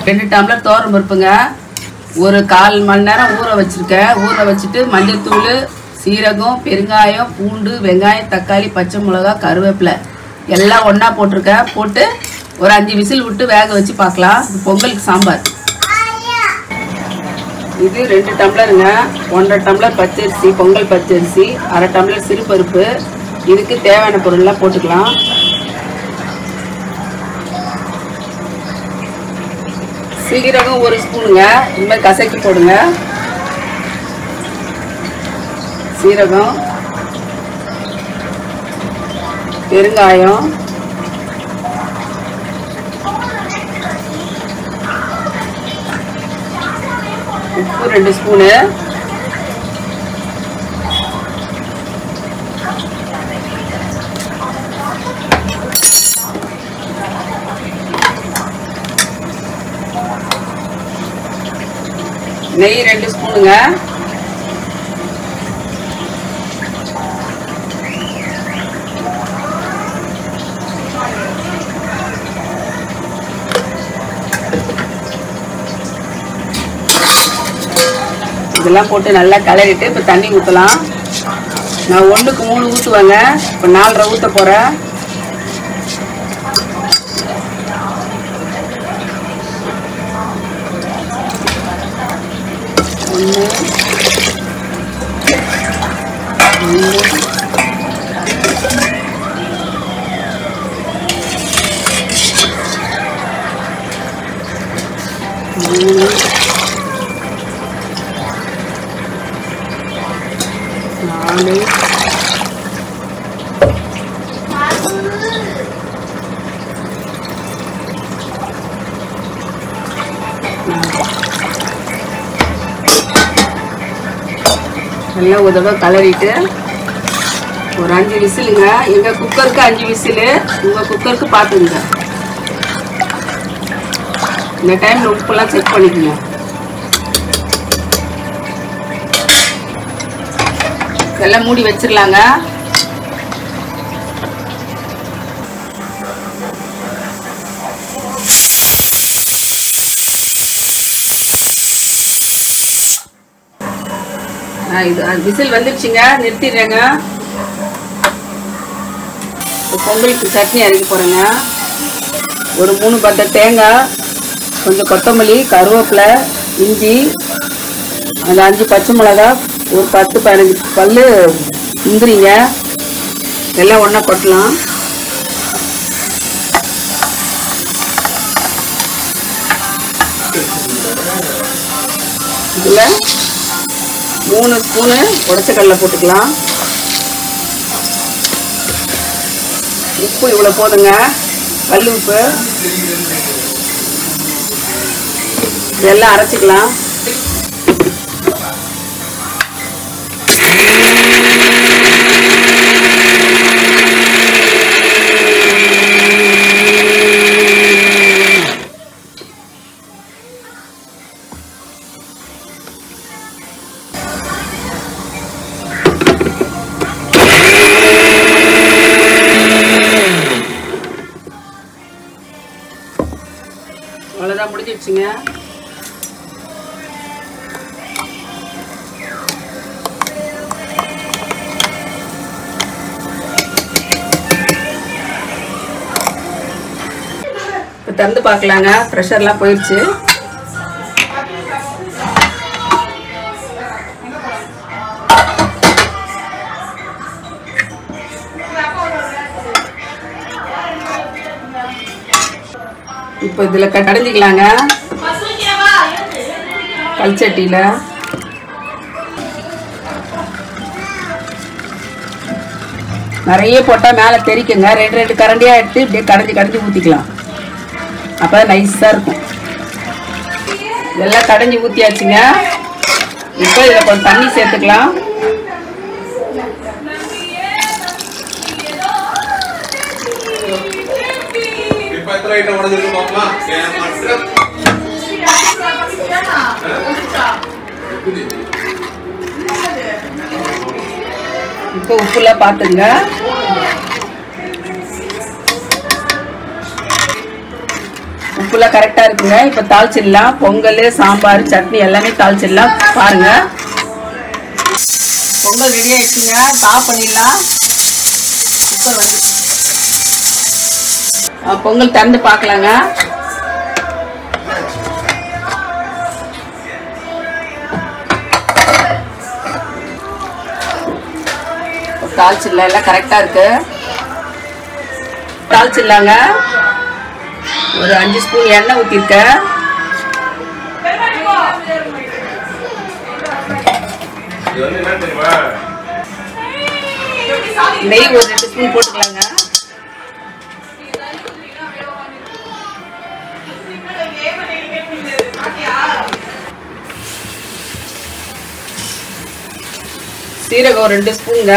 ரெண்டு டம்ளர் தோரம் பருப்புங்க ஒரு கால் மணி நேரம் ஊற வச்சிருக்கேன் ஊற வச்சுட்டு மஞ்சள்தூள் சீரகம் பெருங்காயம் பூண்டு வெங்காயம் தக்காளி பச்சை மிளகா கருவேப்பிலை எல்லாம் ஒன்றா போட்டிருக்கேன் போட்டு ஒரு அஞ்சு விசில் விட்டு வேக வச்சு பார்க்கலாம் இது பொங்கலுக்கு சாம்பார் இது ரெண்டு டம்ளருங்க ஒன்றரை டம்ளர் பச்சரிசி பொங்கல் பச்சரிசி அரை டம்ளர் சிறுபருப்பு இதுக்கு தேவையான பொருள்லாம் போட்டுக்கலாம் சீரகம் ஒரு ஸ்பூனுங்க இந்த மாதிரி கசக்கி போடுங்க சீரகம் பெருங்காயம் உப்பு ரெண்டு ஸ்பூனு நெய் ரெண்டு ஸ்பூனுங்க இதெல்லாம் போட்டு நல்லா கிளறிட்டு இப்போ தண்ணி ஊற்றலாம் நான் ஒன்றுக்கு மூணு ஊற்றுவேங்க இப்போ நாலரை ஊற்ற போகிறேன் ஒன்று மூணு நாலு நல்லா ஒரு தடவை கலரிட்டு ஒரு அஞ்சு விசிலுங்க எங்கள் குக்கருக்கு அஞ்சு விசிலு உங்கள் குக்கருக்கு பார்த்துங்க இந்த டைமில் உப்புலாம் செக் பண்ணிக்கங்க எல்லாம் மூடி வச்சிடலாங்க ஆ, இது ஆ, விசில் வந்துடுச்சுங்க நிறுத்திடுறேங்க இப்போ பொங்கலுக்கு சட்னி அரைக்க போகிறேங்க ஒரு மூணு பத்தை தேங்காய் கொஞ்சம் கொத்தமல்லி கருவேப்பிலை இஞ்சி அந்த அஞ்சு பச்சை மிளகா ஒரு பத்து பதினஞ்சு பல்லு முந்திரிங்க எல்லாம் ஒன்றா கொட்டலாம் இதில் மூணு ஸ்பூனு உடச்ச கடலை போட்டுக்கலாம் உப்பு இவ்வளோ போதுங்க கல் உப்பு இதெல்லாம் அரைச்சிக்கலாம் அவ்வளோதான் முடிஞ்சிடுச்சுங்க இப்போ திறந்து பார்க்கலாங்க ப்ரெஷர்லாம் போயிடுச்சு இப்போ இதில் க கடைஞ்சிக்கலாங்க கல்சட்டியில் நிறைய போட்டால் மேலே தெரிக்குங்க ரெண்டு ரெண்டு கரண்டியாக எடுத்து இப்படியே கடைஞ்சி கடைஞ்சி ஊற்றிக்கலாம் அப்போ தான் நைஸாக இருக்கும் இதெல்லாம் கடைஞ்சி ஊற்றியாச்சுங்க இப்போ இதில் கொஞ்சம் தண்ணி சேர்த்துக்கலாம் இப்ப எத்தனை ஐட்டம் உடஞ்சிருக்கு பார்க்கலாம் ஏமாற்றம் இப்போ உப்புலாம் பார்த்துங்க உப்புலாம் அளவுலாம் கரெக்டாக இருக்குங்க இப்போ தாளிச்சிடலாம் பொங்கல் சாம்பார் சட்னி எல்லாமே தாளிச்சிடலாம் பாருங்க பொங்கல் ரெடி ஆயிடுச்சுங்க ஆஃப் பண்ணிடலாம் குக்கர் வந்து ஆ, பொங்கல் திறந்து பார்க்கலாங்க தாளிச்சிடலாம் எல்லாம் கரெக்டாக இருக்கு தாளிச்சிடலாங்க ஒரு அஞ்சு ஸ்பூன் எண்ணெய் ஊற்றிருக்கேன் இது வந்து என்ன தெரியுமா நெய் ஒரு ரெண்டு ஸ்பூன் போட்டுக்கலாங்க சீரகம் ஒரு ரெண்டு ஸ்பூனுங்க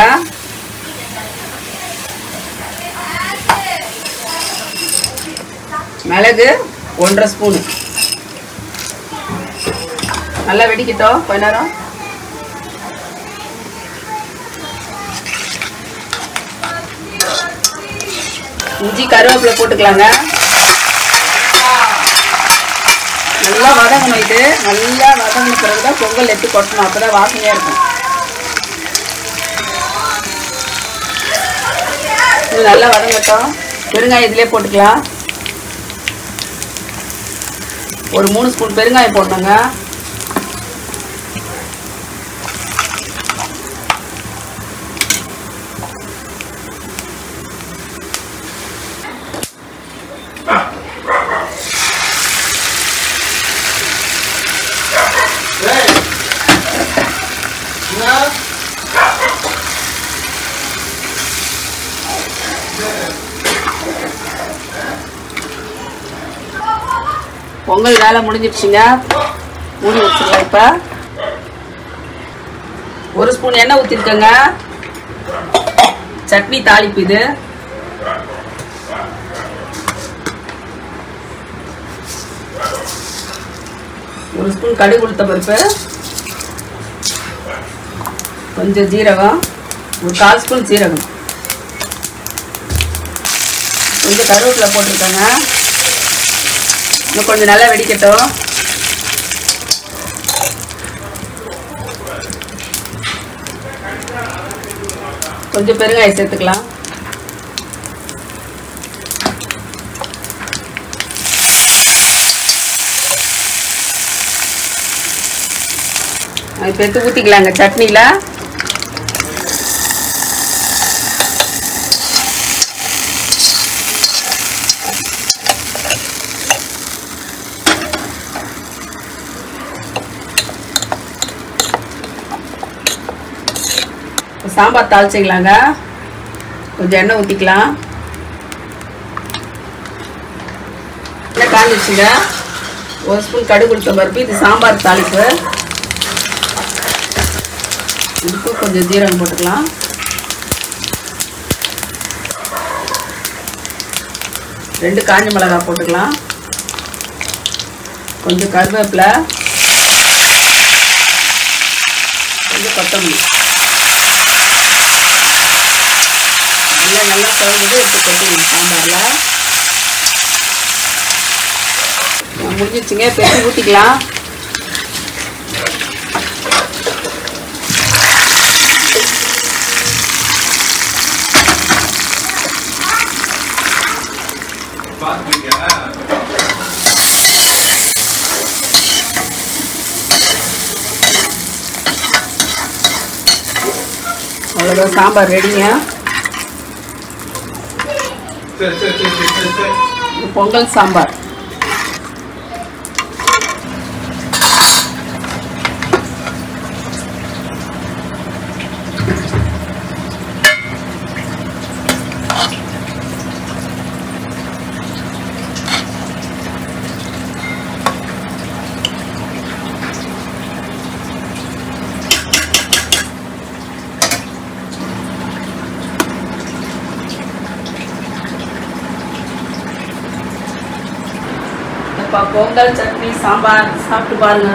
மிளகு ஒன்றரை ஸ்பூனு நல்லா வெடிக்கட்டும் கொஞ்ச நேரம் இஞ்சி கருவேப்பிலை போட்டுக்கலாங்க நல்லா வதங்கணும் இது நல்லா வதங்கின பிறகு தான் பொங்கல் எடுத்து கொட்டணும் அப்பதான் வாசனையா இருக்கும் இது நல்லா வதங்கட்டும் பெருங்காயம் இதிலே போட்டுக்கலாம் ஒரு மூணு ஸ்பூன் பெருங்காயம் போடணுங்க பொங்கல் வேலை முடிஞ்சிடுச்சுங்க மூடி வச்சிடலாம் இப்போ ஒரு ஸ்பூன் எண்ணெய் ஊற்றிருக்கேங்க சட்னி தாளிப்பு இது ஒரு ஸ்பூன் கடுகு உளுத்த பருப்பு கொஞ்சம் ஜீரகம் ஒரு கால் ஸ்பூன் சீரகம் கொஞ்சம் கருவேப்பிலை போட்டிருக்கேங்க இன்னும் கொஞ்சம் நல்லா வெடிக்கட்டும் கொஞ்சம் பெருங்காயம் சேர்த்துக்கலாம் இப்போ எடுத்து ஊற்றிக்கலாங்க சட்னியில் இப்ப சாம்பார் தாளிச்சிக்கலாங்க கொஞ்சம் எண்ணெய் ஊற்றிக்கலாம் எண்ணெய் காஞ்சிடுச்சுங்க ஒரு ஸ்பூன் கடுகு உளுத்தம் பருப்பு இது சாம்பார் தாளிப்பு இதுக்கு கொஞ்சம் ஜீரகம் போட்டுக்கலாம் ரெண்டு காஞ்ச மிளகாய் போட்டுக்கலாம் கொஞ்சம் கருவேப்பிலை கொஞ்சம் கொத்தமல்லி நல்லா நல்லா குழம்புது எடுத்து கொட்டிடுங்க சாம்பாரில் முடிஞ்சிச்சுங்க பெருசு ஊற்றிக்கலாம் பாத்துக்கிட்டியா அவ்வளோதான் சாம்பார் ரெடிங்க சரி சரி சரி சரி சரி சரி இது பொங்கல் சாம்பார் இப்போ பொங்கல் சட்னி சாம்பார் சாப்பிட்டு பாருங்க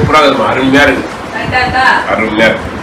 சூப்பரா இருக்குமா அருமையா இருக்கு கரெக்டா இருக்கா அருமையா இருக்கு